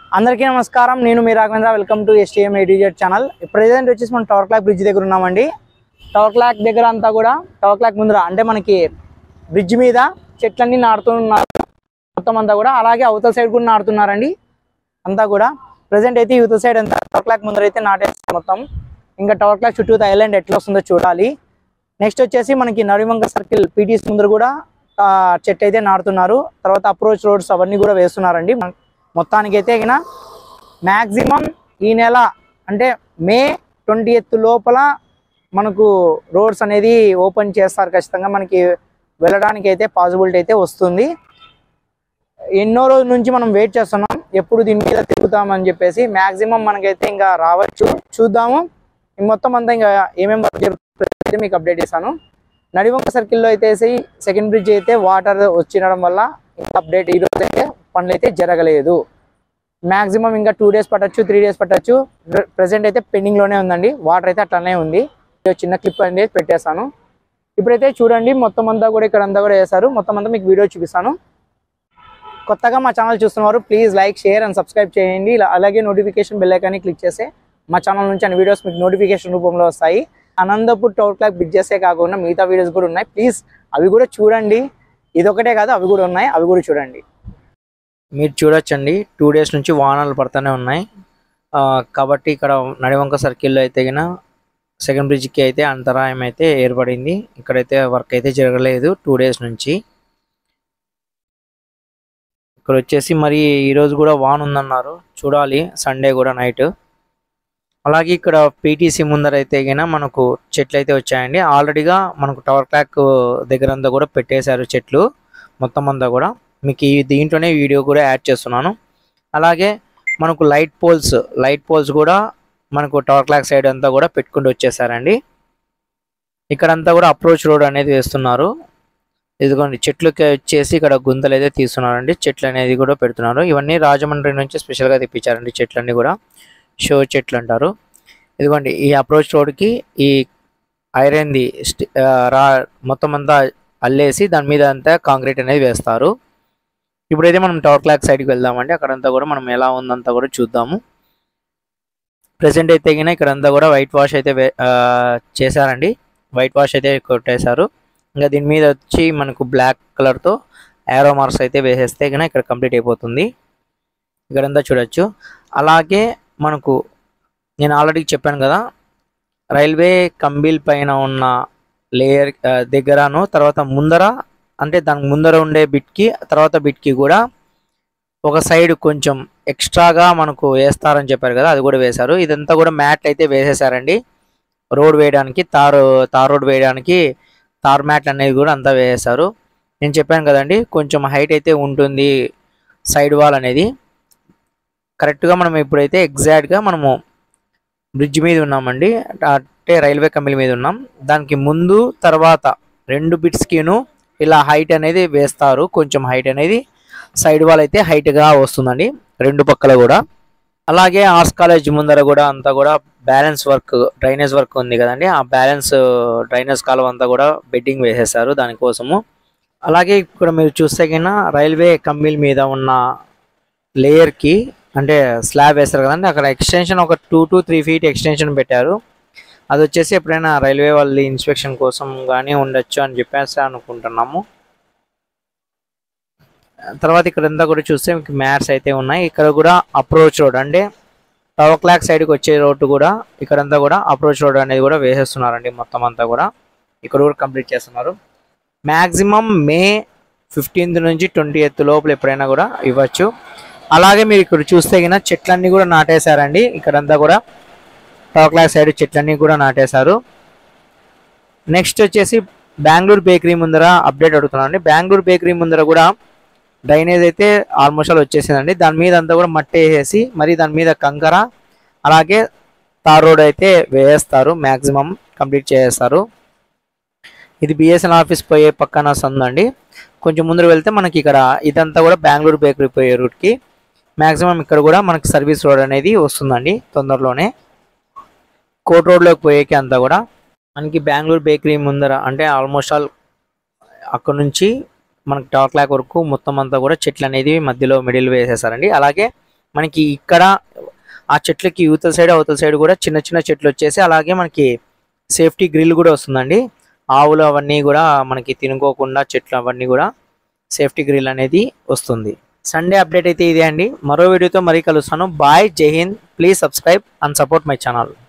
అందరికీ నమస్కారం నేను మీ Raghavendra welcome to STM ADZ channel present వచ్చేసి మనం టవర్ క్లాక్ బ్రిడ్జ్ దగ్గర ఉన్నామండి టవర్ క్లాక్ దగ్గర అంతా కూడా టవర్ క్లాక్ ముందర అంటే మనకి బ్రిడ్జ్ మీద చెట్లన్నీ నాటుతున్నారు మొత్తం అంతా కూడా అలాగే అవతల సైడ్ కూడా నాటుతున్నారండి అంతా కూడా ప్రజెంట్ అయితే యువతల సైడ్ అంతా టవర్ క్లాక్ ముందర అయితే నాటేస్తారు మొత్తం ఇంకా టవర్ క్లాక్ చుట్టూ ఐలాండ్ ఎట్లా వస్తుందో చూడాలి నెక్స్ట్ వచ్చేసి మనకి నడివంక సర్కిల్ పీటీస్ ముందర కూడా ఆ, చెట్టు అయితే నాటుతున్నారు తర్వాత అప్రోచ్ రోడ్స్ అవన్నీ కూడా వేస్తున్నారండి మన- మొత్తానికి అయితే ఇక మ్యాక్సిమం ఈ నెల అంటే మే ట్వంటీ ఎయిత్ లోపల మనకు రోడ్స్ అనేది ఓపెన్ చేస్తారు ఖచ్చితంగా మనకి వెళ్ళడానికి అయితే పాసిబిలిటీ అయితే వస్తుంది ఎన్నో రోజుల నుంచి మనం వెయిట్ చేస్తున్నాం ఎప్పుడు దీని మీద తిరుగుతామని చెప్పేసి మ్యాక్సిమం మనకైతే ఇంకా రావచ్చు చూద్దాము ఈ మొత్తం అంతా ఇంకా ఏమేమి వర్క్ జరుగుతుందో అయితే మీకు అప్డేట్ చేస్తాను నడివంక సర్కిల్లో అయితే సెకండ్ బ్రిడ్జ్ అయితే వాటర్ వచ్చినడం వల్ల ఇంకా అప్డేట్ ఈ రోజు అయితే పనులు అయితే జరగలేదు మ్యాక్సిమం ఇంకా టూ డేస్ పట్టచ్చు త్రీ డేస్ పట్టచ్చు ప్రెసెంట్ అయితే పెండింగ్ లోనే ఉందండి వాటర్ అయితే అట్లానే ఉంది ఇదో చిన్న క్లిప్ అనేది పెట్టేశాను ఇప్పుడైతే చూడండి మొత్తం అంతా కూడా ఇక్కడ అంతా కూడా వేశారు మొత్తం అంతా మీకు వీడియో చూపిస్తాను కొత్తగా మా ఛానల్ చూస్తున్నారు please like share and subscribe చేయండి ఇలా అలాగే నోటిఫికేషన్ బెల్ ఐకాన్ని క్లిక్ చేస్తే మా ఛానల్ నుంచి అన్ని వీడియోస్ మీకు నోటిఫికేషన్ రూపంలో వస్తాయి అనంతపూర్ టవర్ క్లాక్ బ్రిడ్జెసే కాకుండా మిగతా వీడియోస్ కూడా ఉన్నాయి ప్లీజ్ అవి కూడా చూడండి ఇదొకటే కాదు అవి కూడా ఉన్నాయి అవి కూడా చూడండి మీరు చూడొచ్చండి టూ డేస్ నుంచి వాహనాలు పడుతూనే ఉన్నాయి ఆ, కాబట్టి ఇక్కడ నడివంక సర్కిల్లో అయితే గిన సెకండ్ బ్రిడ్జ్కి అయితే అంతరాయం అయితే ఏర్పడింది ఇక్కడైతే వర్క్ అయితే జరగలేదు టూ డేస్ నుంచి ఇక్కడ వచ్చేసి మరి ఈరోజు కూడా వాన్ ఉందన్నారు చూడాలి సండే కూడా నైట్ అలాగే ఇక్కడ పీటీసీ ముందర అయితే గిన మనకు చెట్లు అయితే వచ్చాయండి ఆల్రెడీగా మనకు టవర్ క్లాక్ దగ్గర అంతా కూడా పెట్టేశారు చెట్లు మొత్తం అంతా కూడా మీకు ఈ దీంట్లోనే వీడియో కూడా యాడ్ చేస్తున్నాను అలాగే మనకు లైట్ పోల్స్ లైట్ పోల్స్ కూడా మనకు టవర్ క్లాక్ సైడ్ అంతా కూడా పెట్టుకుంటూ వచ్చేసారండి ఇక్కడంతా కూడా అప్రోచ్ రోడ్ అనేది వేస్తున్నారు ఇదిగోండి చెట్లకి వచ్చేసి ఇక్కడ గుంతలు అయితే తీస్తున్నారండి చెట్లు అనేది కూడా పెడుతున్నారు ఇవన్నీ రాజమండ్రి నుంచి స్పెషల్గా తెప్పించారండి చెట్లన్నీ కూడా షో చెట్లు అంటారు ఇదిగోండి ఈ అప్రోచ్ రోడ్కి ఈ ఐరన్ది స్టి- ఆ, రా మొత్తం అంతా అల్లేసి దాని మీద అంతా కాంక్రీట్ అనేది వేస్తారు ఇప్పుడైతే మనం టవర్ క్లాక్ సైడ్కి వెళ్దామండి అక్కడంతా కూడా మనం ఎలా ఉందంతా కూడా చూద్దాము ప్రెసెంట్ అయితే గిన ఇక్కడంతా కూడా వైట్ వాష్ అయితే వే- ఆ, చేశారండి వైట్ వాష్ అయితే కొట్టేశారు ఇంకా దీని మీద వచ్చి మనకు బ్లాక్ కలర్తో యారో మార్క్స్ అయితే వేసేస్తే కనుక ఇక్కడ కంప్లీట్ అయిపోతుంది ఇక్కడంతా చూడొచ్చు అలాగే మనకు నేను ఆల్రెడీ చెప్పాను కదా రైల్వే కంబీల్ పైన ఉన్న లేయర్ ఆ, దగ్గరను తర్వాత ముందర అంటే దానికి ముందర ఉండే బిట్కి తర్వాత బిట్కి కూడా ఒక సైడ్ కొంచెం ఎక్స్ట్రాగా మనకు వేస్తారని చెప్పారు కదా అది కూడా వేశారు ఇదంతా కూడా మ్యాట్ అయితే వేసేసారండి రోడ్ వేయడానికి తారు తార్ రోడ్ వేయడానికి తార్ మ్యాట్ అనేది కూడా అంతా వేసేసారు నేను చెప్పాను కదండి కొంచెం హైట్ అయితే ఉంటుంది సైడ్ వాల్ అనేది కరెక్ట్గా మనం ఇప్పుడైతే ఎగ్జాక్ట్గా మనము బ్రిడ్జ్ మీద ఉన్నామండి అంటే రైల్వే కంపెనీ మీద ఉన్నాం దానికి ముందు తర్వాత రెండు బిట్స్కిను ఇలా హైట్ అనేది వేస్తారు కొంచెం హైట్ అనేది సైడ్ వాల్ అయితే హైట్గా వస్తుందండి రెండు పక్కల కూడా అలాగే ఆర్ట్స్ కాలేజ్ ముందర కూడా అంతా కూడా బ్యాలెన్స్ వర్క్ డ్రైనేజ్ వర్క్ ఉంది కదండి ఆ బ్యాలెన్స్ డ్రైనేజ్ కాలువ అంతా కూడా బెడ్డింగ్ వేసేసారు దానికోసము అలాగే ఇక్కడ మీరు చూస్తే కన్నా రైల్వే కంబీల్ మీద ఉన్న లేయర్కి అంటే స్లాబ్ వేస్తారు కదండి అక్కడ ఎక్స్టెన్షన్ ఒక two to three feet extension పెట్టారు అది వచ్చేసి ఎప్పుడైనా రైల్వే వాళ్ళ ఇన్స్పెక్షన్ కోసం కానీ ఉండొచ్చు అని చెప్పేసి అనుకుంటున్నాము తర్వాత ఇక్కడ అంతా కూడా చూస్తే మీకు మ్యాట్స్ అయితే ఉన్నాయి ఇక్కడ కూడా అప్రోచ్ రోడ్ అంటే టవర్ క్లాక్ సైడ్కి వచ్చే రోడ్డు కూడా ఇక్కడంతా కూడా అప్రోచ్ రోడ్ అనేది కూడా వేసేస్తున్నారండి మొత్తం అంతా కూడా ఇక్కడ కూడా కంప్లీట్ చేస్తున్నారు మ్యాక్సిమం మే ఫిఫ్టీన్త్ నుంచి ట్వంటీ ఎయిత్ లోపల ఎప్పుడైనా కూడా ఇవ్వచ్చు అలాగే మీరు ఇక్కడ చూస్తే గిన చెట్లన్నీ కూడా నాటేశారండి ఇక్కడంతా కూడా టవర్ క్లాక్ సైడ్ చెట్లన్నీ కూడా నాటేశారు నెక్స్ట్ వచ్చేసి బెంగళూరు బేకరీ ముందర అప్డేట్ అడుగుతున్నాను బెంగళూరు బేకరీ ముందర కూడా డ్రైనేజ్ అయితే ఆల్మోస్ట్ ఆల్ వచ్చేసిందండి దాని మీద అంతా కూడా మట్టి వేసేసి మరి దాని మీద కంకర అలాగే తార్ రోడ్ అయితే వేస్తారు మ్యాక్సిమం కంప్లీట్ చేసేస్తారు ఇది బిఎస్ఎన్ ఆఫీస్ పోయే పక్కన సందండి కొంచెం ముందర వెళ్తే మనకి ఇక్కడ ఇదంతా కూడా బెంగళూరు బేకరీ పోయే రూట్కి మ్యాక్సిమం ఇక్కడ కూడా మనకి సర్వీస్ రోడ్ అనేది వస్తుందండి తొందరలోనే కోట్ రోడ్లోకి పోయేకి అంతా కూడా మనకి బెంగళూరు బేకరీ ముందర అంటే ఆల్మోస్ట్ ఆల్ అక్కడ నుంచి మనకి టవర్ క్లాక్ వరకు మొత్తం అంతా కూడా చెట్లు అనేది మధ్యలో మిడిల్ వేసేసారండి అలాగే మనకి ఇక్కడ ఆ చెట్లకి యువతల సైడ్ అవతల సైడ్ కూడా చిన్న చిన్న చెట్లు వచ్చేసి అలాగే మనకి సేఫ్టీ గ్రిల్ కూడా వస్తుందండి ఆవులు అవన్నీ కూడా మనకి తినుకోకుండా చెట్లు అవన్నీ కూడా సేఫ్టీ గ్రిల్ అనేది వస్తుంది సండే అప్డేట్ అయితే ఇదే అండి మరో వీడియోతో మరీ కలుస్తాను bye Jai Hind please subscribe and support my channel